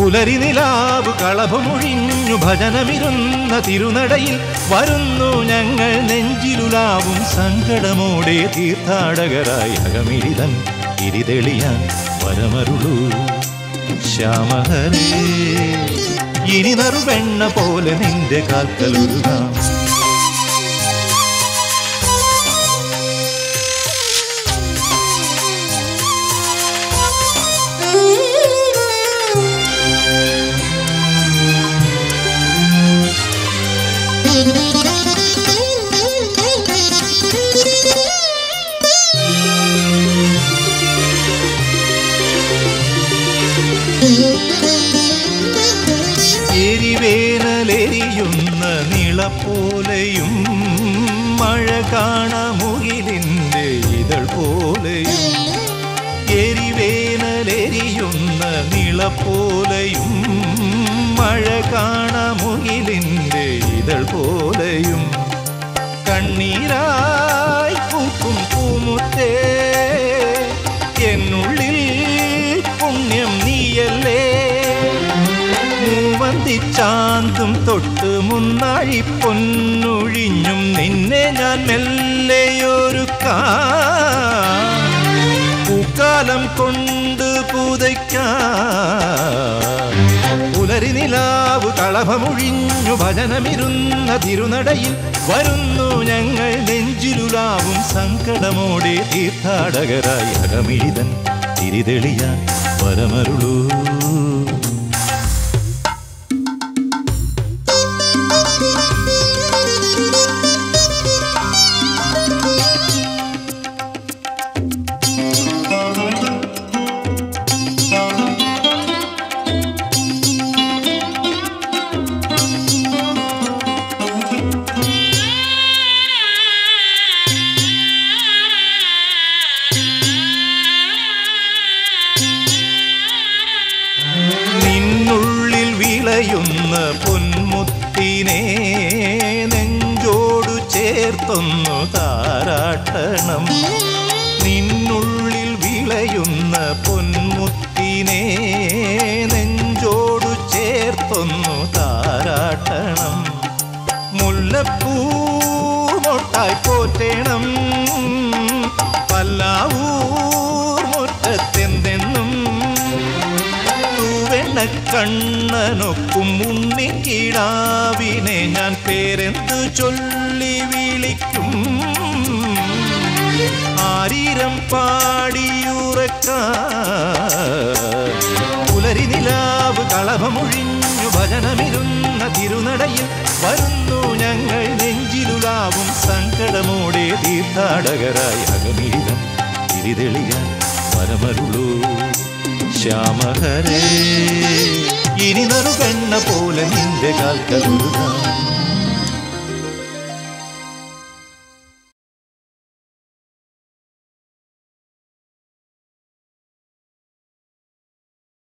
പുലരി നിലാവ് കളഭമൊഴിഞ്ഞു ഭജനമിരുന്ന തിരുനടയിൽ വരുന്നു ഞങ്ങൾ നെഞ്ചിലുലാവും സങ്കടമോടെ തീർത്ഥാടകരായി അകമിഴിതൻ ഇരിതെളിയാൻ വരമരുളൂ ശ്യാമഹരേ ഇനി നറുവെണ്ണ പോലെ നിന്റെ കാൽക്കലൊരുകാം എരിവേനലെരിയുന്ന നിളപ്പോലെയും മഴ കാണമുകിലിൻ്റെ ഇതൾ പോലെയും എരിവേനലെരിയുന്ന നിളപ്പോലെയും മഴ കാണമുകിലിൻ്റെ ഇതൾ പോലെയും കണ്ണീരായി പൂക്കും പൂമുത്തേ എന്നുള്ളിൽ പുണ്യം നീയല്ലേ മൂവന്തിച്ചാന്തും തൊട്ട് മുന്നാഴി പൊന്നൊഴിഞ്ഞും നിന്നെ ഞാൻ മെല്ലെയൊരുക്കാ പൂക്കാലം കൊണ്ട് പുതയ്ക്കാം പുലരി നിലാവ് കളഭമൊഴിഞ്ഞു ഭജനമിരുന്ന തിരുനടയിൽ വരുന്നു ഞങ്ങൾ നെഞ്ചിലുലാവും സങ്കടമോടെ തീർത്ഥാടകരായി അകമിഴിതൻ തിരിതെളിയാൻ വരമരുളൂ നിന്നുള്ളിൽ വിളയുന്ന പൊന്മുത്തിനെ നെഞ്ചോടു ചേർത്തൊന്നു താരാട്ടണം നിന്നുള്ളിൽ വിളയുന്ന പൊന്മുത്തിനെ നെഞ്ചോടു ചേർത്തൊന്നു താരാട്ടണം മുല്ലപ്പൂ മൊട്ടായി പോറ്റേണം പല്ലാവൂർ മുറ്റത്തെന്തെന്നും തൂവെണ്ണ കണ്ണനൊക്കും ഉണ്ണിക്കിടാവിനെ ഞാൻ പേരെന്തു ചൊല്ലി വിളിക്കും ആരീരം പാടിയുറക്ക പുലരി നിലാവ് കളഭമൊഴിഞ്ഞു ഭജനമിരുന്ന തിരുനടയിൽ വരുന്നു ഞങ്ങൾ നെഞ്ചിലുലാവും സങ്കടമോടെ തീർത്ഥാടകരായി അകമിഴിതം തിരിതെളിയാൻ വരമരുളൂ ശ്യാമഹരേ ഇനി നറുകണ്ണ പോലെ നിന്റെ കാൽക്കലുരുകാം